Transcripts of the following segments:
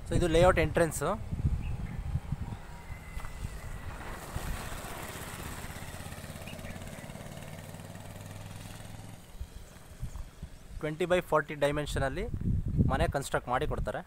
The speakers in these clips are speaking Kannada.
ಸೊ ಇದು layout entrance twenty by forty ಡೈಮೆನ್ಷನಲ್ಲಿ ಮನೆ ಕನ್ಸ್ಟ್ರಕ್ಟ್ ಮಾಡಿ ಕೊಡ್ತಾರೆ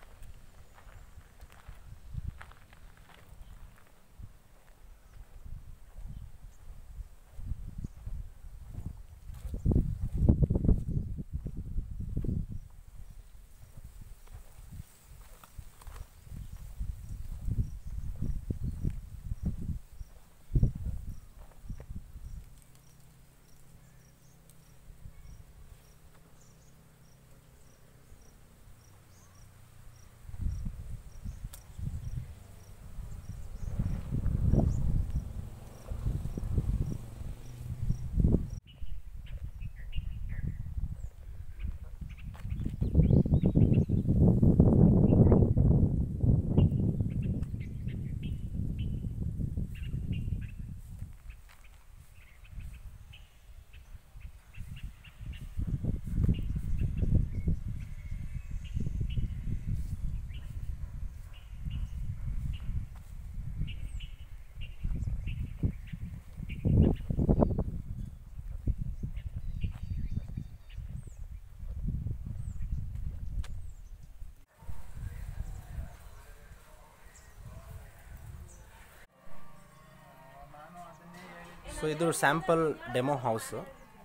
ಸೊ ಇದು sample demo house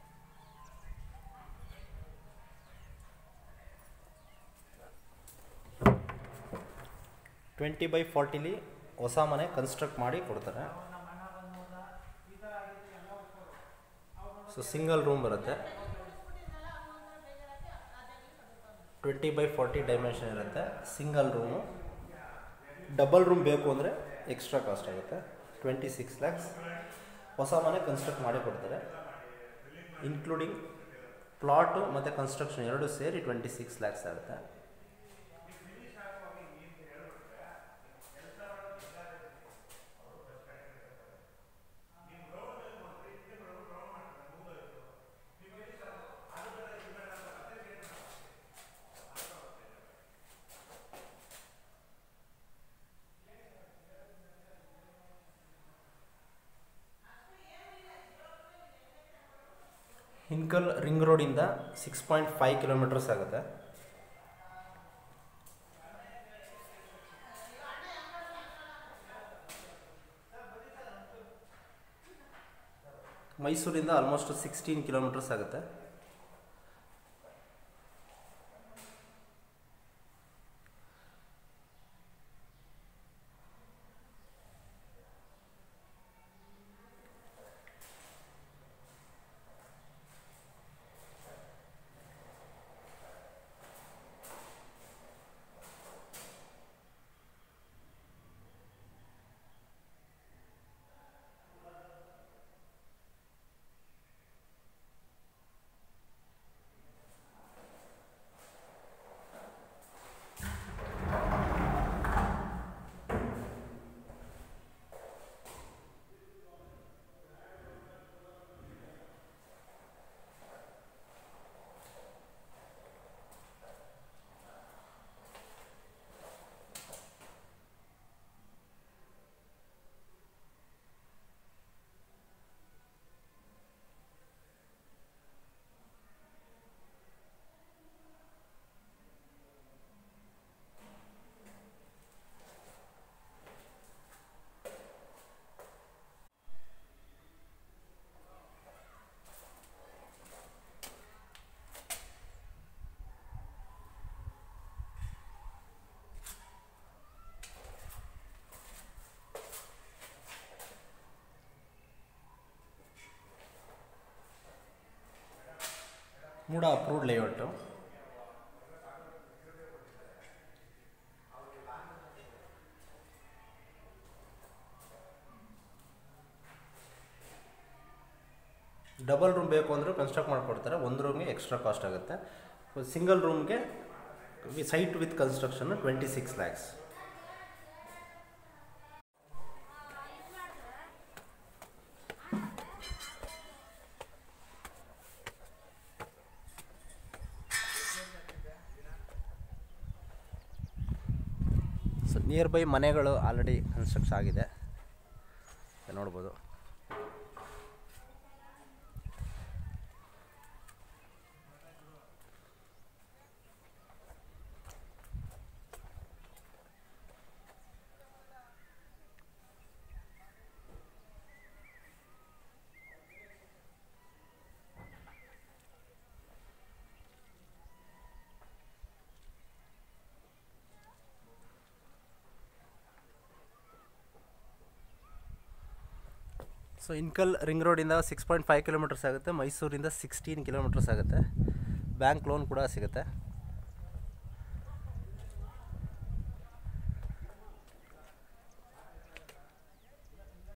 twenty by ಫಾರ್ಟಿಲಿ ಹೊಸ ಮನೆ ಕನ್ಸ್ಟ್ರಕ್ಟ್ ಮಾಡಿ ಕೊಡ್ತಾರೆ ಸೊ ಸಿಂಗಲ್ ರೂಮ್ ಬರುತ್ತೆ ಟ್ವೆಂಟಿ ಬೈ ಫಾರ್ಟಿ ಡೈಮೆನ್ಷನ್ ಇರುತ್ತೆ ಸಿಂಗಲ್ ರೂಮು ಡಬಲ್ ರೂಮ್ ಬೇಕು ಅಂದರೆ ಎಕ್ಸ್ಟ್ರಾ ಕಾಸ್ಟ್ ಆಗುತ್ತೆ ಟ್ವೆಂಟಿ ಸಿಕ್ಸ್ ಲ್ಯಾಕ್ಸ್ ಹೊಸ ಮನೆ ಕನ್ಸ್ಟ್ರಕ್ಟ್ ಮಾಡಿ ಕೊಡ್ತಾರೆ ಇನ್ಕ್ಲೂಡಿಂಗ್ ಪ್ಲಾಟು ಮತ್ತು ಕನ್ಸ್ಟ್ರಕ್ಷನ್ ಎರಡು ಸೇರಿ ಟ್ವೆಂಟಿ ಸಿಕ್ಸ್ ಲ್ಯಾಕ್ಸ್ ಆಗುತ್ತೆ ಹಿನ್ಕಲ್ ರಿಂಗ್ ರೋಡಿಂದ ಸಿಕ್ಸ್ ಪಾಯಿಂಟ್ ಫೈವ್ ಕಿಲೋಮೀಟರ್ಸ್ ಆಗುತ್ತೆ ಮೈಸೂರಿಂದ ಆಲ್ಮೋಸ್ಟ್ ಸಿಕ್ಸ್ಟೀನ್ ಕಿಲೋಮೀಟರ್ಸ್ ಆಗುತ್ತೆ MUDA approved layout double room ಬೇಕು ಅಂದರೂ ಕನ್ಸ್ಟ್ರಕ್ಟ್ ಮಾಡಿಕೊಡ್ತಾರೆ ಒಂದು ರೂಮ್ಗೆ ಎಕ್ಸ್ಟ್ರಾ ಕಾಸ್ಟ್ ಆಗುತ್ತೆ ಸಿಂಗಲ್ ರೂಮ್ಗೆ site with construction twenty six lakhs near by ಮನೆಗಳು ಆಲ್ರೆಡಿ ಕನ್ಸ್ಟ್ರಕ್ಟ್ಸ್ ಆಗಿದೆ ನೋಡ್ಬೋದು ಸೊ ಇನ್ಕಲ್ ರಿಂಗ್ ರೋಡಿಂದ ಸಿಕ್ಸ್ ಪಾಯಿಂಟ್ ಫೈವ್ ಕಿಲೋಮೀಟರ್ಸ್ ಆಗುತ್ತೆ ಮೈಸೂರಿಂದ ಸಿಕ್ಸ್ಟೀನ್ ಕಿಲೋಮೀಟರ್ಸ್ ಆಗುತ್ತೆ ಬ್ಯಾಂಕ್ ಲೋನ್ ಕೂಡ ಸಿಗುತ್ತೆ